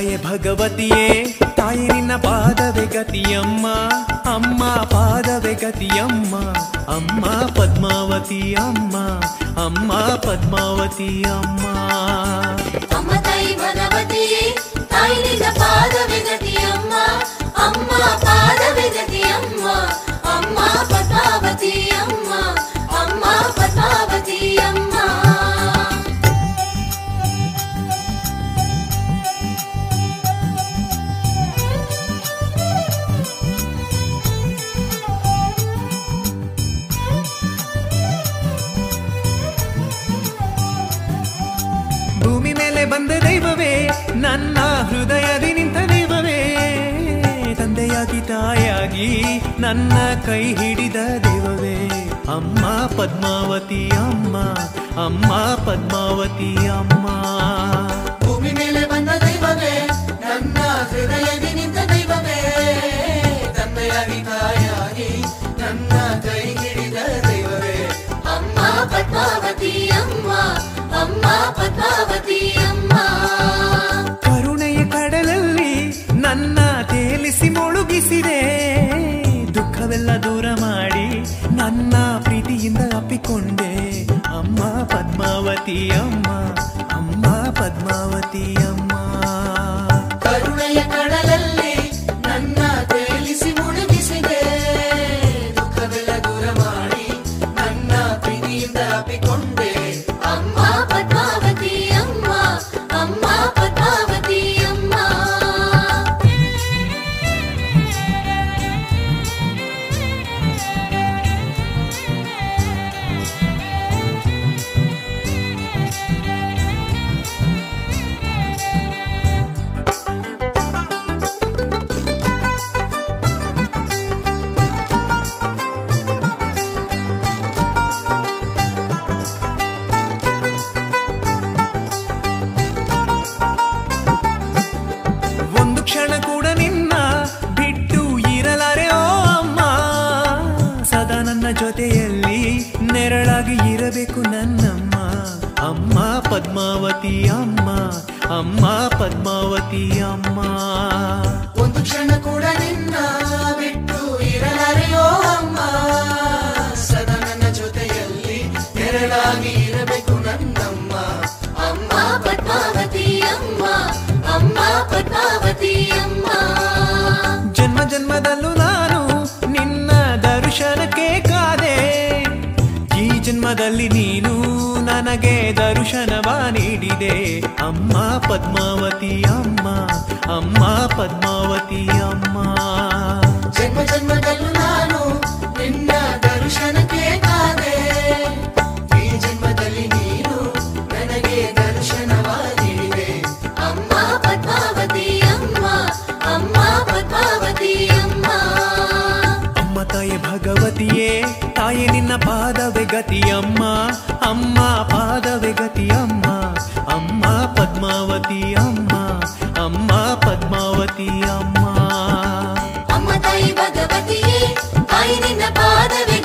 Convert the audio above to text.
ತಾಯೆ ಭಗವತಿಯೇ ತಾಯಿ ನಿನ್ನ ಪಾದವೇ ಗತಿಯಮ್ಮ ಅಮ್ಮ ಪಾದವೇ ಗತಿಯಮ್ಮ ಅಮ್ಮ ಪದ್ಮಾವತಿ ಅಮ್ಮ ಅಮ್ಮ ಪದ್ಮಾವತಿ ಅಮ್ಮ ಅಮ್ಮ ತಾಯಿ ಭಗವತಿಯೇ ತಾಯಿ ನಿನ್ನ ಪಾದವೇ ಗತಿಯಮ್ಮ ಅಮ್ಮ ಪಾದವೇ ಗತಿಯಮ್ಮ ಅಮ್ಮ ಪದ್ಮಾವತಿ ಅಮ್ಮ ಅಮ್ಮ ಪದ್ಮಾವತಿ ಅಮ್ಮ ಭೂಮಿ ಮೇಲೆ ಬಂದ ದೈವವೇ ನನ್ನ ಹೃದಯದಿ ನಿಂತ ದೈವವೇ ತಂದೆಯಾಗಿ ತಾಯಾಗಿ ನನ್ನ ಕೈ ಹಿಡಿದ ದೈವವೇ ಅಮ್ಮ ಪದ್ಮಾವತಿ ಅಮ್ಮ ಅಮ್ಮ ಪದ್ಮಾವತಿ ಅಮ್ಮ ಭೂಮಿ ಮೇಲೆ ಬಂದ ದೈವವೇ ನನ್ನ ಹೃದಯದಿ ನಿಂತ ದೈವವೇ ತಂದೆಯಾಗಿ ತಾಯಾಗಿ ನನ್ನ ಕೈ ಹಿಡಿದ ದೈವವೇ ಅಮ್ಮ ಪದ್ಮಾವತಿ ಅಮ್ಮ ಅಮ್ಮ ಪದ್ಮಾವತಿ ಅಮ್ಮ ಕರುಣೆಯ ಕಡಲಲ್ಲಿ ನನ್ನ ತೇಲಿಸಿ ಮುಳುಗಿಸಿದೆ ದುಃಖವೆಲ್ಲ ದೂರ ಮಾಡಿ ನನ್ನ ಪ್ರೀತಿಯಿಂದ ಅಪ್ಪಿಕೊಂಡೆ ಅಮ್ಮ ಪದ್ಮಾವತಿ ಅಮ್ಮ ಅಮ್ಮ ಪದ್ಮಾವತಿ ಅಮ್ಮ ಕರುಣೆಯ ಕಡಲಲ್ಲಿ ನನ್ನ ತೇಲಿಸಿ ಮುಳುಗಿಸಿದೆ ದುಃಖವೆಲ್ಲ ದೂರ ಮಾಡಿ ನನ್ನ ಪ್ರೀತಿಯಿಂದ ಅಪ್ಪಿಕೊಂಡೆ ಅಮ್ಮ ಪದ್ಮಾವತಿ ಅಮ್ಮ ಅಮ್ಮ ಪದ್ಮಾವತಿ ಅಮ್ಮ ಒಂದು ಕ್ಷಣ ಕೂಡ ನಿನ್ನ ಬಿಟ್ಟು ಇರಲಾರೆ ಓ ಅಮ್ಮ ಸದಾ ನನ್ನ ಜೊತೆಯಲ್ಲಿ ನೆರಳಾಗಿ ಇರಬೇಕು ನನ್ನಮ್ಮ ಅಮ್ಮ ಪದ್ಮಾವತಿ ಅಮ್ಮ ಅಮ್ಮ ಪದ್ಮಾವತಿ ಅಮ್ಮ ಒಂದು ಕ್ಷಣ ಕೂಡ ನಿನ್ನ ಬಿಟ್ಟು ಇರಲಾರೆಯೋ ಅಮ್ಮ ಸದಾ ನನ್ನ ಜೊತೆಯಲ್ಲಿ ನೆರಳಾಗಿ ಇರಬೇಕು ನನ್ನಮ್ಮ ಅಮ್ಮ ಪದ್ಮಾವತಿ ಅಮ್ಮ ಅಮ್ಮ ಪದ್ಮಾವತಿ ಅಮ್ಮ ಜನ್ಮ ಜನ್ಮದಲ್ಲೂ ನಾನು ನಿನ್ನ ದರ್ಶನಕ್ಕೆ ಕಾದೆ ಈ ಜನ್ಮದಲ್ಲಿ ನೀನು ನನಗೆ ದರ್ಶನವ ನೀಡಿದೆ ಅಮ್ಮ ಪದ್ಮಾವತಿ ಅಮ್ಮ ಅಮ್ಮ ಪದ್ಮಾವತಿ ಅಮ್ಮ ಜನ್ಮ ಜನ್ಮದಲ್ಲೂ ನಾನು ನಿನ್ನ ದರ್ಶನಕ್ಕೆ ಕಾದೆ ಈ ಜನ್ಮದಲ್ಲಿ ನೀನು ನನಗೆ ದರ್ಶನವ ನೀಡಿದೆ ಅಮ್ಮ ಪದ್ಮಾವತಿ ಅಮ್ಮ ಅಮ್ಮ ಪದ್ಮಾವತಿ ಅಮ್ಮ ಅಮ್ಮ ತಾಯಿ ಭಗವತಿಯೇ ತಾಯಿ ನಿನ್ನ ಪಾದವೇ ಗತಿಯಮ್ಮ ಅಮ್ಮ ಪಾದವೇ ಗತಿಯಮ್ಮ ಅಮ್ಮ ಪದ್ಮಾವತಿ ಅಮ್ಮ ಅಮ್ಮ ಪದ್ಮಾವತಿ ಅಮ್ಮ ಅಮ್ಮ ತಾಯಿ ಭಗವತಿಯೇ ತಾಯಿ ನಿನ್ನ ಪಾದವೇ